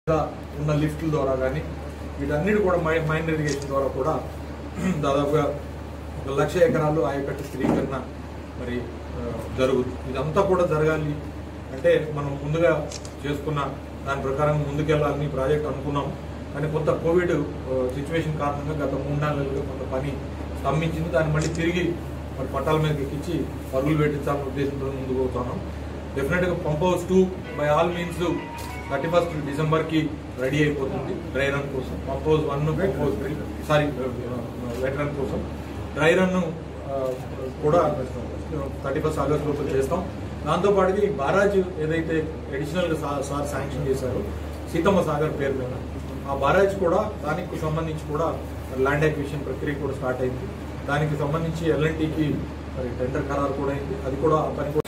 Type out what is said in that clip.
గా ఉన్న లిఫ్ట్ల ద్వారా కానీ వీటన్నిటి కూడా మై మైండ్ ఇరిగేషన్ ద్వారా కూడా దాదాపుగా ఒక లక్ష ఎకరాలు ఆయకట్టు స్థిరీకరణ మరి ఆ, జరుగుతుంది ఇదంతా కూడా జరగాలి అంటే మనం ముందుగా చేసుకున్న దాని ప్రకారం ముందుకెళ్లాలని ప్రాజెక్ట్ అనుకున్నాం కానీ కొంత కోవిడ్ సిచ్యువేషన్ కారణంగా గత మూడు నెలలుగా కొంత పని స్తంభించింది దాన్ని మళ్ళీ తిరిగి మరి పట్టాల మీదకి ఎక్కించి పరుగులు పెట్టించాలనే ఉద్దేశంతో ముందుకు పోతున్నాం డెఫినెట్ గా pump house two by all means thirty first December కి రెడీ అయిపోతుంది డ్రై రన్ కోసం pump house one pump house three sorry wet run కోసం డ్రై రన్ కూడా థర్టీ ఫస్ట్ ఆగస్ట్ లోపల చేస్తాం దాంతో పాటుగా ఈ బారాజ్ ఏదైతే అడిషనల్ గా సా- సార్ శాంక్షన్ చేశారో సీతమ్మ సాగర్ పేరు మీద ఆ బారాజ్ కూడా దానికి సంబంధించి కూడా ల్యాండ్ అక్విజిషన్ ప్రక్రియ కూడా స్టార్ట్ అయింది దానికి సంబంధించి ఎల్ఎన్టీకి మరి టెండర్ ఖరారు కూడా అయింది అది కూడా ఆ పని కూడా